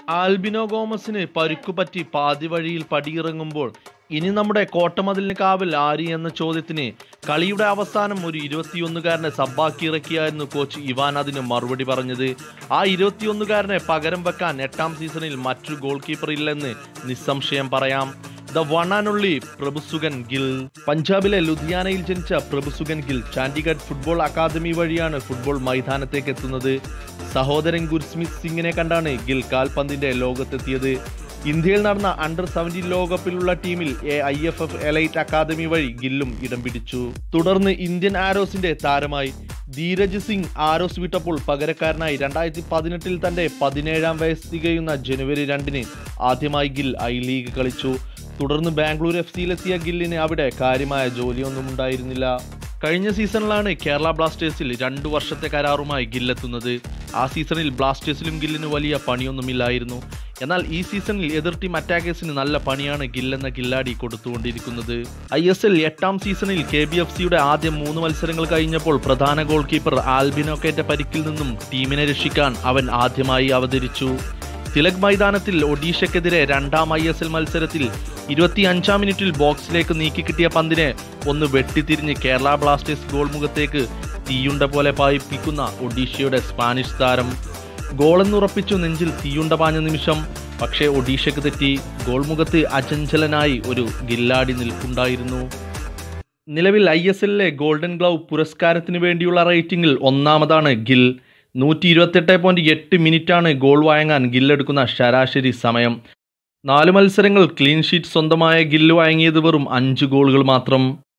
albino ഗോമസിന് പരുക്കുപറ്റി പാതി വഴിയിൽ പടിയിറങ്ങുമ്പോൾ ഇനി നമ്മുടെ കോട്ടമതിലിന് കാവൽ ആര് എന്ന ചോദ്യത്തിന് കളിയുടെ അവസാനം ഒരു ഇരുപത്തിയൊന്നുകാരനെ സബ്ബാക്കി ഇറക്കിയായിരുന്നു കോച്ച് ഇവാൻ അതിന് മറുപടി പറഞ്ഞത് ആ ഇരുപത്തിയൊന്നുകാരനെ പകരം വെക്കാൻ എട്ടാം സീസണിൽ മറ്റൊരു ഗോൾ കീപ്പർ ഇല്ലെന്ന് നിസ്സംശയം പറയാം the one and only Prabhsukhan Gill പഞ്ചാബിലെ ലുധിയാനയിൽ ജനിച്ച പ്രഭുസുഗൻ ഗിൽ ചാൻഡിഗഡ് ഫുട്ബോൾ അക്കാദമി വഴിയാണ് ഫുട്ബോൾ മൈതാനത്തേക്ക് എത്തുന്നത് സഹോദരൻ ഗുർസ്മിത് സിംഗിനെ കണ്ടാണ് ഗിൽ കാൽപന്തിന്റെ ലോകത്തെത്തിയത് ഇന്ത്യയിൽ നടന്ന അണ്ടർ സെവൻറ്റീൻ ലോകകപ്പിലുള്ള ടീമിൽ A I F F elite academy വഴി ഗില്ലും ഇടം പിടിച്ചു തുടർന്ന് ഇന്ത്യൻ ആരോസിന്റെ താരമായി ധീരജ് സിംഗ് ആരോസ് വിട്ടപ്പോൾ പകരക്കാരനായി രണ്ടായിരത്തി പതിനെട്ടിൽ തന്റെ പതിനേഴാം വയസ്സ് തികയുന്ന ജനുവരി രണ്ടിന് ആദ്യമായി ഗിൽ ഐ ലീഗ് കളിച്ചു തുടർന്ന് ബാംഗ്ലൂർ എഫ് സിയിലെത്തിയ ഗില്ലിന് അവിടെ കാര്യമായ ജോലിയൊന്നും ഉണ്ടായിരുന്നില്ല കഴിഞ്ഞ സീസണിലാണ് കേരള ബ്ലാസ്റ്റേഴ്സിൽ രണ്ടു വർഷത്തെ കരാറുമായി ഗില്ലെത്തുന്നത് ആ സീസണിൽ ബ്ലാസ്റ്റേഴ്സിലും ഗില്ലിന് വലിയ പണിയൊന്നുമില്ലായിരുന്നു എന്നാൽ ഈ സീസണിൽ എതിർ ടീം അറ്റാക്കേഴ്സിന് നല്ല പണിയാണ് ഗില്ലെന്ന ഗില്ലാടി കൊടുത്തുകൊണ്ടിരിക്കുന്നത് ഐ എസ് എൽ എട്ടാം സീസണിൽ കെ ബി എഫ് സിയുടെ ആദ്യ മൂന്ന് മത്സരങ്ങൾ കഴിഞ്ഞപ്പോൾ പ്രധാന ഗോൾ കീപ്പർ ആൽബിനോക്കേറ്റ പരിക്കിൽ നിന്നും ടീമിനെ രക്ഷിക്കാൻ അവൻ ആദ്യമായി അവതരിച്ചു തിലക് മൈതാനത്തിൽ ഒഡീഷയ്ക്കെതിരെ രണ്ടാം ഐ എസ് എൽ മത്സരത്തിൽ ഇരുപത്തിയഞ്ചാം മിനിറ്റിൽ ബോക്സിലേക്ക് നീക്കി കിട്ടിയ പന്തിനെ ഒന്ന് വെട്ടിത്തിരിഞ്ഞ് കേരള ബ്ലാസ്റ്റേഴ്സ് ഗോൾ മുഖത്തേക്ക് തീയുണ്ട പോലെ പായിപ്പിക്കുന്ന ഒഡീഷയുടെ സ്പാനിഷ് താരം ഗോളെന്നുറപ്പിച്ചു നെഞ്ചിൽ തീയുണ്ട പാഞ്ഞ നിമിഷം പക്ഷേ ഒഡീഷയ്ക്ക് തെറ്റി ഗോൾ മുഖത്ത് അചഞ്ചലനായി ഒരു ഗില്ലാടി നിൽപ്പുണ്ടായിരുന്നു നിലവിൽ ഐ എസ് എല്ലിലെ ഗോൾഡൻ ഗ്ലൗ പുരസ്കാരത്തിന് വേണ്ടിയുള്ള റേറ്റിംഗിൽ ഒന്നാമതാണ് ഗിൽ നൂറ്റി ഇരുപത്തെട്ട് പോയിന്റ് എട്ട് മിനിറ്റാണ് ഗോൾ വഴങ്ങാൻ ഗില്ലെടുക്കുന്ന ശരാശരി സമയം നാല് മത്സരങ്ങൾ ക്ലീൻ ഷീറ്റ് സ്വന്തമായ ഗില്ല് വഴങ്ങിയത് വെറും അഞ്ച് ഗോളുകൾ മാത്രം